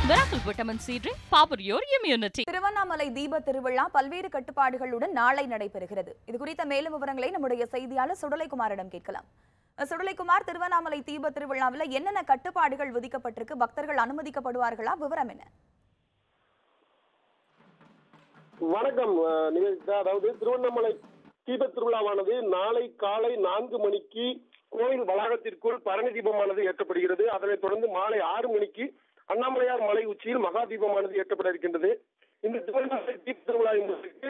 Miracle Vitamin C Drink, power your immunity. Tiruvannamalai தீப திருவிழா பல்வேறு கட்டுப்பாடுகளுடன் நாளை நடைபெறுகிறது இது குறித்த மேலும் விவரங்களை நம்முடைய செய்தியாளர் சுடலைக்குமாரிடம் கேட்கலாம் அஹ் சுடலைக்குமார் திருவண்ணாமலை தீப திருவிழாவில் என்னென்ன கட்டுப்பாடுகள் விதிக்கப்பட்டிருக்கு பக்தர்கள் அனுமதிக்கப்படுவார்களா விவரம் என்ன வணக்கம் அஹ், நிவேதிதா அதாவது திருவண்ணாமலை தீபத் திருவிழாவானது நாளை காலை நான்கு மணிக்கு கோயில் வளாகத்திற்குள் பரணி தீபமானது ஏற்றப்படுகிறது அதனைத் தொடர்ந்து மாலை ஆறு மணிக்கு அண்ணாமலையார் மலை உச்சியில் மகா தீபமானது ஏற்றப்பட இருக்கின்றது இந்த திருவண்ணாமலை தீபத் திருவிழா என்பதற்கு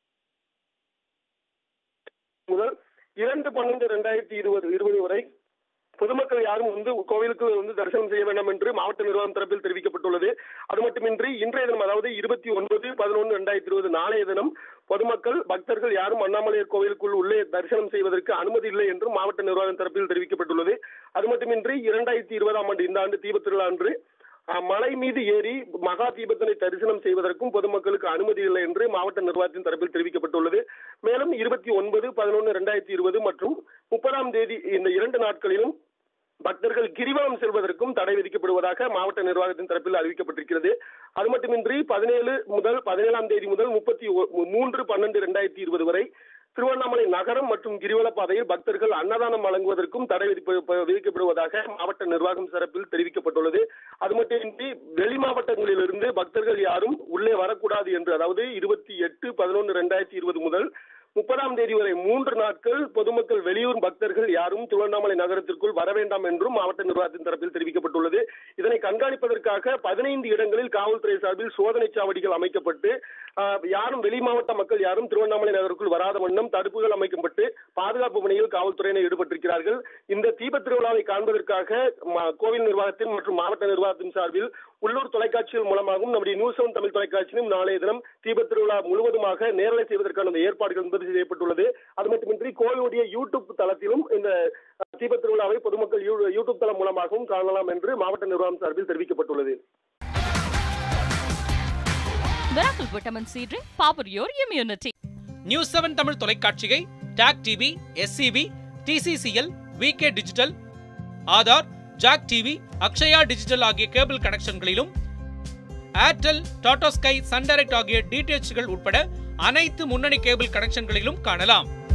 முதல் இரண்டு பன்னெண்டு ரெண்டாயிரத்தி இருபது இருபது வரை பொதுமக்கள் யாரும் வந்து கோவிலுக்கு வந்து தரிசனம் செய்ய வேண்டாம் என்று மாவட்ட நிர்வாகம் தரப்பில் தெரிவிக்கப்பட்டுள்ளது அது மட்டுமின்றி இன்றைய தினம் அதாவது இருபத்தி ஒன்பது பதினொன்று ரெண்டாயிரத்தி இருபது நாளைய தினம் பொதுமக்கள் பக்தர்கள் யாரும் அண்ணாமலையார் கோவிலுக்குள் உள்ளே தரிசனம் செய்வதற்கு அனுமதி இல்லை என்றும் மாவட்ட நிர்வாகம் தரப்பில் தெரிவிக்கப்பட்டுள்ளது அது மட்டுமின்றி இரண்டாயிரத்தி இருபதாம் ஆண்டு இந்த ஆண்டு தீபத் திருவிழா அன்று அஹ், மலை மீது ஏறி மகா தீபத்தினை தரிசனம் செய்வதற்கும் பொதுமக்களுக்கு அனுமதி இல்லை என்று மாவட்ட நிர்வாகத்தின் தரப்பில் தெரிவிக்கப்பட்டுள்ளது மேலும் இருபத்தி ஒன்பது பதினொன்று ரெண்டாயிரத்தி இருபது மற்றும் முப்பதாம் தேதி இந்த இரண்டு நாட்களிலும் பக்தர்கள் கிரிவலம் செல்வதற்கும் தடை விதிக்கப்படுவதாக மாவட்ட நிர்வாகத்தின் தரப்பில் அறிவிக்கப்பட்டிருக்கிறது அது மட்டுமின்றி பதினேழு முதல் பதினேழாம் தேதி முதல் முப்பத்தி மூன்று பன்னெண்டு ரெண்டாயிரத்தி இருபது வரை திருவண்ணாமலை நகரம் மற்றும் கிரிவல பாதையில் பக்தர்கள் அன்னதானம் வழங்குவதற்கும் தடை விதிப்ப- விதிக்கப்படுவதாக மாவட்ட நிர்வாகம் தரப்பில் தெரிவிக்கப்பட்டுள்ளது அது மட்டுமின்றி வெளி மாவட்டங்களிலிருந்து பக்தர்கள் யாரும் உள்ளே வரக்கூடாது என்று அதாவது இருபத்தி எட்டு பதினொன்று ரெண்டாயிரத்தி இருபது முதல் முப்பதாம் தேதி வரை மூன்று நாட்கள் பொதுமக்கள் வெளியூர் பக்தர்கள் யாரும் திருவண்ணாமலை நகரத்திற்குள் வர வேண்டாம் என்றும் மாவட்ட நிர்வாகத்தின் தரப்பில் தெரிவிக்கப்பட்டுள்ளது இதனை கண்காணிப்பதற்காக பதினைந்து இடங்களில் காவல்துறை சார்பில் சோதனை சாவடிகள் அமைக்கப்பட்டு ஆஹ், யாரும் வெளி மாவட்ட மக்கள் யாரும் திருவண்ணாமலை நகருக்குள் வராத வண்ணம் தடுப்புகள் அமைக்கப்பட்டு பாதுகாப்பு பணியில் காவல்துறையினர் ஈடுபட்டிருக்கிறார்கள் இந்த தீபத் திருவிழாவை காண்பதற்காக ம- கோவில் நிர்வாகத்தின் மற்றும் மாவட்ட நிர்வாகத்தின் சார்பில் உள்ளூர் தொலைக்காட்சிகள் மூலமாகவும் நம்முடைய நியூஸ் செவன் தமிழ் தொலைக்காட்சியிலும் நாளைய தினம் தீபத் திருவிழா முழுவதுமாக நேரலை செய்வதற்கான அந்த ஏற்பாடுகள் என்பது செய்யப்பட்டுள்ளது அது மட்டுமின்றி கோவிலுடைய யூடியூப் தளத்திலும் இந்த அஹ், தீபத் திருவிழாவை பொதுமக்கள் யூ- யூடியூப் தளம் மூலமாகவும் காணலாம் என்று மாவட்ட நிர்வாகம் சார்பில் தெரிவிக்கப்பட்டுள்ளது Miracle Vitamin C Drink, power your immunity. News seven Tamil தொலைக்காட்சியை டாக் TV SCB TCCL VK digital Aadhaar jack TV Akshaya digital ஆகிய கேபிள் கனெக்ஷன்களிலும் Airtel Tata Sky Sun Direct ஆகிய டிடிஎச்கள் உட்பட அனைத்து முன்னணி கேபிள் கனெக்ஷன்களிலும் காணலாம்